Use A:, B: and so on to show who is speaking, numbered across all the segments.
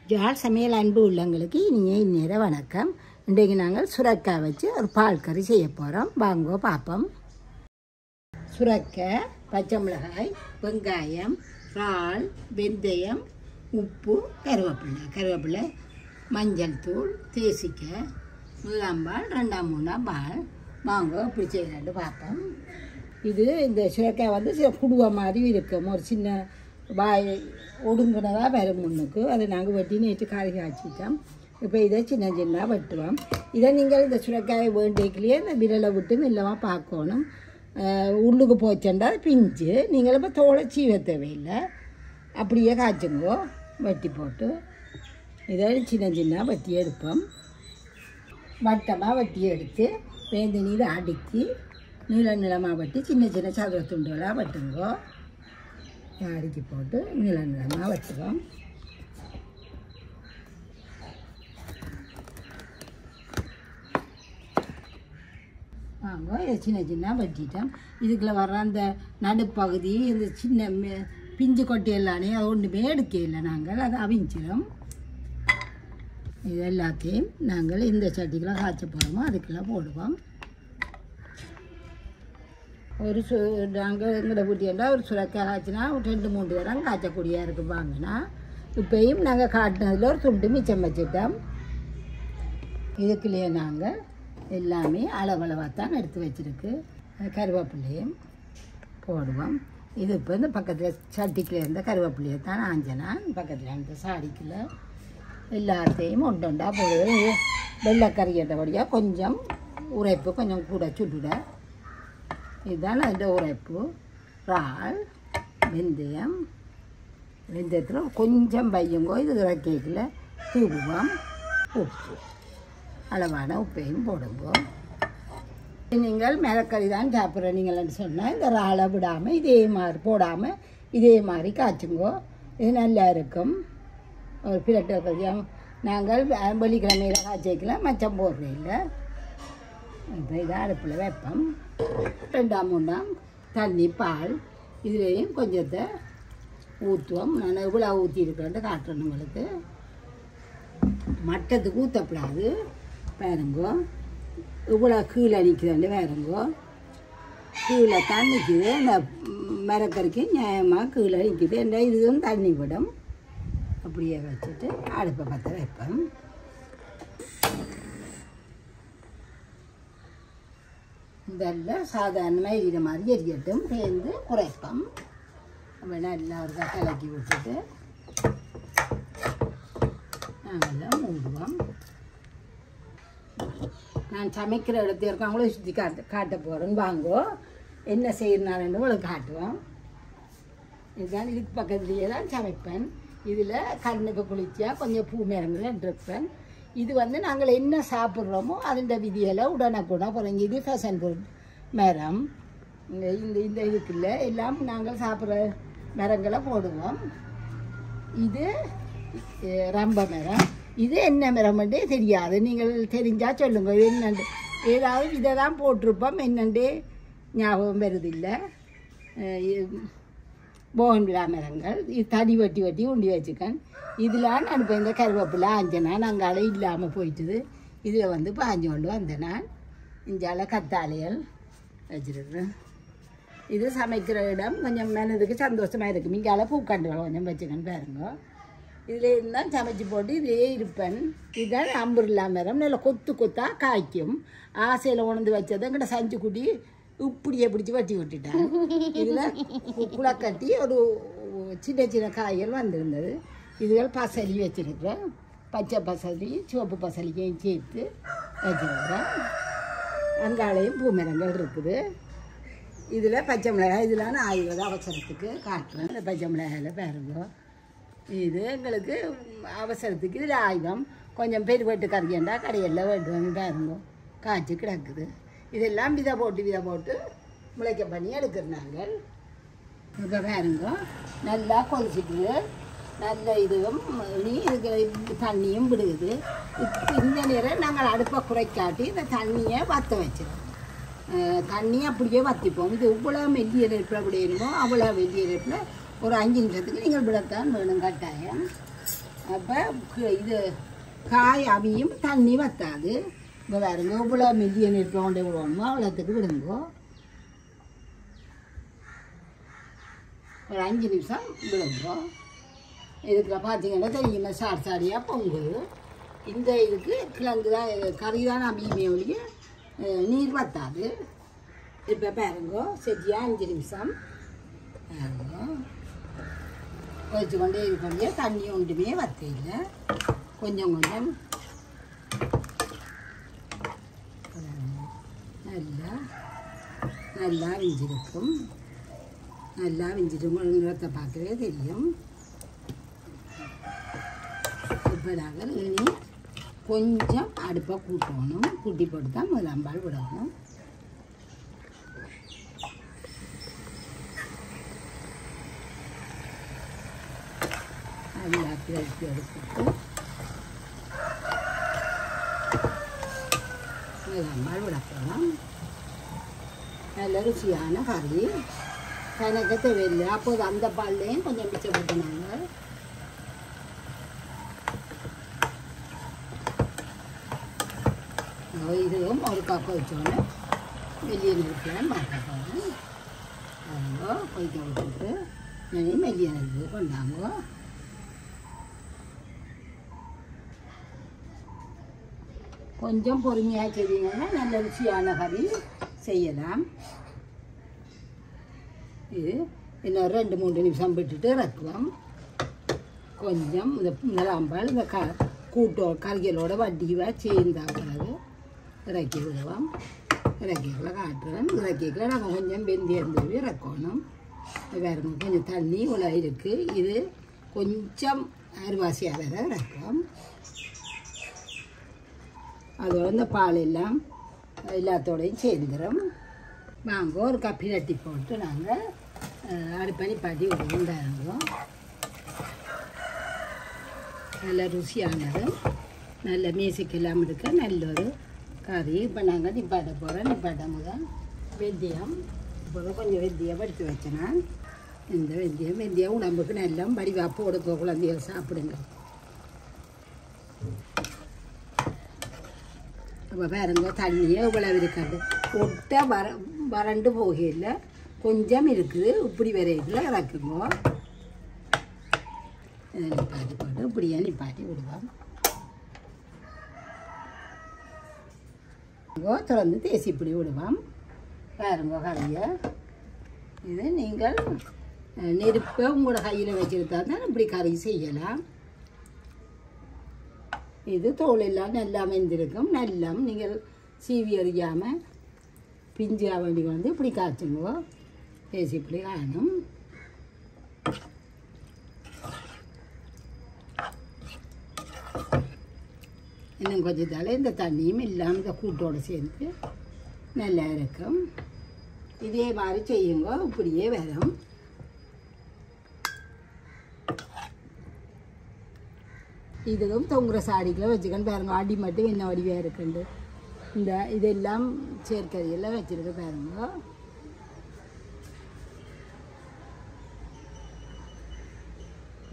A: ஜால் சமையல் அன்பு உள்ளங்களுக்கு இனிய இந்நேர வணக்கம் இன்றைக்கு நாங்கள் சுரக்காய் வச்சு ஒரு பால் கறி செய்ய போகிறோம் வாங்கோ பார்ப்போம் சுரக்காய் பச்சை மிளகாய் வெங்காயம் இறால் வெந்தயம் உப்பு கருவேப்பிலை கருவேப்பிலை மஞ்சள் தூள் தேசிக்காய் முதலாம் பால் ரெண்டாம் மூணாம் பால் வாங்க இப்படி செய்யலான்னு பார்ப்போம் இது இந்த சுரக்காய் வந்து சில குடுவ மாதிரி இருக்கும் ஒரு சின்ன வாய் ஒடுங்கினதாக வரும் முன்னுக்கு அதை நாங்கள் வெட்டி நேற்று காய் காய்ச்சிட்டோம் இப்போ இதை சின்ன சின்ன வெட்டுவோம் இதை நீங்கள் இந்த சுரக்காயை வேண்டிக்கலையே இந்த விரலை விட்டு மெல்லமாக பார்க்கணும் அஹ் உள்ளுக்கு போச்சண்டா பிஞ்சு நீங்கள் இப்போ தோலை சீவ தேவையில்லை அப்படியே காய்ச்சுங்கோ வெட்டி போட்டு இதை சின்ன சின்ன வெட்டி எடுப்போம் வட்டமாக வெட்டி எடுத்து வேந்த நீர் அடுக்கி நீள நிலமாக வெட்டி சின்ன சின்ன சதுர துண்டுகளாக வெட்டுங்கோ இதை அடுக்கி போட்டு நீள நிலமாக வெட்டுவோம் வாங்க இதை சின்ன சின்ன வெட்டிட்டோம் இதுக்குள்ள வர்ற அந்த நடுப்பகுதி இந்த சின்ன மெ- பிஞ்சு கொட்டி எல்லானே அது ஒன்றுமே எடுக்க இல்லை நாங்கள் அதை அவிஞ்சிடும் இது எல்லாத்தையும் நாங்கள் இந்த சட்டிக்குள்ள காய்ச்ச போகிறோமோ அதுக்கெல்லாம் போடுவோம் ஒரு சு நாங்கள் எங்களோட வீட்டியண்டா ஒரு சுரக்காய் காய்ச்சினா ஒரு ரெண்டு மூணு தரம் காய்ச்சக்கூடியா இருக்கு வாங்கினா இப்பயும் நாங்கள் காட்டினதில் ஒரு துண்டு மிச்சம் வச்சுட்டோம் இதுக்குள்ளேயே நாங்கள் எல்லாமே அளவளவாக தான் எடுத்து வச்சுருக்கு கருவேப்பிலையும் போடுவோம் இது இப்போ இந்த பக்கத்தில் சட்டிக்குள்ள இருந்த கருவேப்பிலையை தான் ஆஞ்சனான் பக்கத்தில் இருந்த சாடிக்குள்ள எல்லாத்தையும் ஒன்று ஒன்றா போடுவேன் இது வெள்ளைக்கறியட்டபடியாக கொஞ்சம் உரைப்பு கொஞ்சம் கூட சுட்டுட இதுதான் அந்த உரைப்பு இறால் வெந்தயம் வெந்தயத்தில் கொஞ்சம் பையங்கோ இது இறக்கிக்கல தூக்குவோம் உப்பு அளவான உப்பையும் போடுங்கோ நீங்கள் மிளக்கறி தான் சாப்பிட்ற நீங்கள்னு சொன்னால் இந்த இறாலை விடாமல் இதே மாதிரி போடாமல் இதே மாதிரி காய்ச்சுங்கோ இது நல்லா இருக்கும் ஒரு பிரட்டை கொஞ்சம் நாங்கள் வெள்ளிக்கிழமையில் காய்ச்சிக்கலாம் மச்சம் போடுறது இல்லை இப்போ இதை அடுப்பில் வைப்போம் ரெண்டாம் மூணாம் தண்ணி பால் இதுலேயும் கொஞ்சத்தை ஊற்றுவோம் நான் இவ்வளோ ஊற்றிருக்கிறேன்ட்டு காட்டுறேன் உங்களுக்கு மட்டத்துக்கு ஊற்றப்படாது பாருங்கோ இவ்வளோ கீழே நிற்குதுண்டு பாருங்கோ கீழே தான் நிற்குது இந்த மரக்கறிக்கு நியாயமாக கீழே நிற்குது என்ற இதுவும் தண்ணி விடும் அப்படியே வச்சுட்டு அடுப்பை பற்ற வைப்பேன் இதெல்லாம் சாதாரணமாக எரிகிற மாதிரி எரியட்டும் சேர்ந்து குறைப்போம் அப்போ நல்லா ஒரு கலக்கி விட்டுட்டு நாங்கள்லாம் மூடுவோம் நான் சமைக்கிற இடத்துல இருக்கவங்களும் சுற்றி காட்ட காட்ட போகிறேன்னு வாங்கோ என்ன செய்யறாருன்னு உங்களுக்கு காட்டுவோம் இதுதான் இதுக்கு பக்கத்துலேயே தான் சமைப்பேன் இதில் கண்ணுக்கு குளிர்ச்சியாக கொஞ்சம் பூ மரங்கள் இருப்பேன் இது வந்து நாங்கள் என்ன சாப்பிட்றோமோ அதோட விதியில் உடனுக்குடன் குறைஞ்சி இது ஃபேஷன் ஃபுட் மரம் இந்த இந்த இந்த இதுக்குள்ள எல்லாம் நாங்கள் சாப்பிட்ற மரங்களை போடுவோம் இது அஹ், ரம்ப மரம் இது என்ன மரம்ன்றே தெரியாது நீங்கள் தெரிஞ்சால் சொல்லுங்க இது என்னண்டு ஏதாவது இதை தான் போட்டிருப்போம் என்னண்டு ஞாபகம் வருதில்லை போகன் விழா மரங்கள் இது தடி வெட்டி வெட்டி உண்டி வச்சுக்கேன் இதில் நான் இப்போ இந்த கருவேப்பிலை ஆஞ்சனா நாங்கள் இல்லாமல் போயிட்டுது இதில் வந்து பாஞ்சு கொண்டு வந்தேன் நான் இஞ்சால கத்தாழைகள் வச்சுருக்குறேன் இது சமைக்கிற இடம் கொஞ்சம் மனதுக்கு சந்தோஷமாக இருக்கும் இங்கால பூக்கண்டுகள் கொஞ்சம் வச்சுக்கன்னு பாருங்க இதில் இருந்தால் சமைச்சு போட்டு இதிலே இருப்பேன் இதுதான் அம்புருலா மரம் நல்லா கொத்து கொத்தாக காய்க்கும் ஆசையில் உணர்ந்து வச்சதை எங்கிட்ட சஞ்சு குட்டி இப்படியே பிடிச்சி வட்டி விட்டுட்டேன் இதில் குளக்கட்டி ஒரு சின்ன சின்ன காய்கள் வந்திருந்தது இதுகள் பசலி வச்சுருக்கிறேன் பச்சை பசலி சிவப்பு பசலிக்கையும் சேர்த்து வச்சுருக்கிறேன் அங்காலையும் பூமரங்கள் இருக்குது இதில் பச்சை மிளகாய் இதில் நான் ஆயுர்வேத அவசரத்துக்கு காட்டுறேன் இந்த பச்சை மிளகாயில் பாருங்க இது எங்களுக்கு அவசரத்துக்கு இதில் ஆயுதம் கொஞ்சம் பெருவெட்டு கறியண்டா கடையில் வேண்டுவாங்க பாருங்க காய்ச்சி கிடக்குது இதெல்லாம் விதை போட்டு விதை போட்டு முளைக்க பண்ணி எடுக்கிறோம் நாங்கள் இப்போ பாருங்க நல்லா கொதிச்சிட்டு நல்ல இதுவும் இனி இதுக்கு தண்ணியும் விடுகுது இப்போ இந்த நேரம் நாங்கள் அடுப்பை குறைக்காட்டி இந்த தண்ணியை வற்ற வச்சிடும் அஹ் தண்ணி அப்படியே வற்றிப்போம் இது இவ்வளோ மெல்லிய நெருப்பில் அப்படி இருக்குமோ அவ்வளோ மெல்லிய நெருப்பில் ஒரு அஞ்சு நிமிஷத்துக்கு நீங்கள் விடத்தான் வேணும் கட்டாயம் அப்போ இது காய் அவியும் தண்ணி வத்தாது இப்போ பாருங்க இவ்வளோ மில்லியன் இருக்கிற கொண்டே விடுவோமோ அவ்வளோத்துக்கு விடுங்கோ ஒரு அஞ்சு நிமிஷம் விடுங்கோ இதுக்குள்ள பார்த்தீங்கன்னா தெரியுமா சார் சாடியாக பொங்குது இந்த இதுக்கு கிழங்கு தான் கறி தான் அவியுமே ஒழிய அஹ், நீர் வத்தாது இப்போ பாருங்கோ சரியா அஞ்சு நிமிஷம் பாருங்கோ வச்சு கொண்டே இருக்கக்கூடிய தண்ணி ஒன்றுமே வத்தையில் கொஞ்சம் கொஞ்சம் நல்லா நல்லா விஞ்சிருக்கும் நல்லா விஞ்சிருக்கும் நிறத்தை பார்க்கவே தெரியும் இப்போ நாங்கள் இனி கொஞ்சம் அடுப்பை கூட்டணும் கூட்டி போட்டு தான் முதலாம்பால் விடணும் நல்லா கிளப்பி எடுத்துட்டு முதலாம்பால் விட போகலாம் நல்ல ருசியான கறி கணக்க தேவையில்லை அப்போது அந்த பால்லையும் கொஞ்சம் மிச்சப்பட்டு நாங்கள் இதுவும் ஒரு கப் வச்சோன்னே மெல்லிய நெருப்பில் மாற்ற போகிறேன் அவங்க கொதிக்க விட்டுட்டு இனி மெல்லிய நெருப்பு கொண்டாங்க கொஞ்சம் பொறுமையாக செய்தீங்கன்னா நல்ல ருசியான கறி செய்யலாம் இது இன்னும் ரெண்டு மூணு நிமிஷம் விட்டுட்டு இறக்குவோம் கொஞ்சம் இந்த நிலாம்பால் இந்த க கூட்டோ கறிகளோட வட்டிவாக சேர்ந்தா பிறகு இறக்கி விடுவோம் இறக்கிகளை காட்டுறேன் இறக்கிகளை நாங்கள் கொஞ்சம் வெந்தி இருந்தது இறக்கணும் வேறு கொஞ்சம் தண்ணி இவ்வளோ இருக்குது இது கொஞ்சம் அரிவாசியாக வேற இறக்கும் அதோட இந்த பால் எல்லாம் எல்லாத்தோடையும் சேர்ந்துடும் வாங்க ஒரு கப்பி தட்டி போட்டு நாங்கள் அடுப்பணி பாட்டி விடுவோம் நல்ல ருசியானது நல்ல மியூசிக் இல்லாமல் இருக்க நல்ல ஒரு கறி இப்போ நாங்கள் நிப்பாட்ட போகிறோம் நிப்பாட்ட முதல் வெந்தயம் இப்போ கொஞ்சம் வெந்தயம் வடித்து வச்சேனா இந்த வெந்தயம் வெந்தயம் உடம்புக்கு நல்லா வடிவா போடுங்க குழந்தைகள் சாப்பிடுங்க அப்போ பாருங்க தண்ணியே இவ்வளவு இருக்காது ஒட்ட வர வறண்டு போகையில் கொஞ்சம் இருக்குது இப்படி வரையில் இறக்குங்க இதை நிப்பாட்டி போட்டு இப்படியே நிப்பாட்டி விடுவோம் இங்கோ திறந்து தேசி இப்படி விடுவோம் பாருங்க கறியை இது நீங்கள் அஹ், நெருப்பை உங்களோட கையில் வச்சுருந்தா தான் இப்படி கறி செய்யலாம் இது தோல் எல்லாம் நல்லா வெந்திருக்கும் நல்லா நீங்கள் சீவி அறியாமல் பிஞ்சு வேண்டி வந்து இப்படி காய்ச்சுங்க பேசி இப்படி காணும் இன்னும் கொஞ்சத்தால் இந்த தண்ணியும் இல்லாமல் இந்த கூட்டோடு சேர்ந்து நல்லா இருக்கும் இதே மாதிரி செய்யுங்க இப்படியே வரும் இதுவும் தொங்குற சாடிக்குள்ள வச்சுக்கணும் பாருங்க அடி மட்டும் என்ன வடிவாக இருக்குண்டு இந்த இதெல்லாம் சேர்க்கறியெல்லாம் வச்சிருக்கு பாருங்க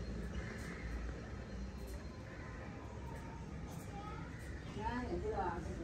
A: எவ்வளோ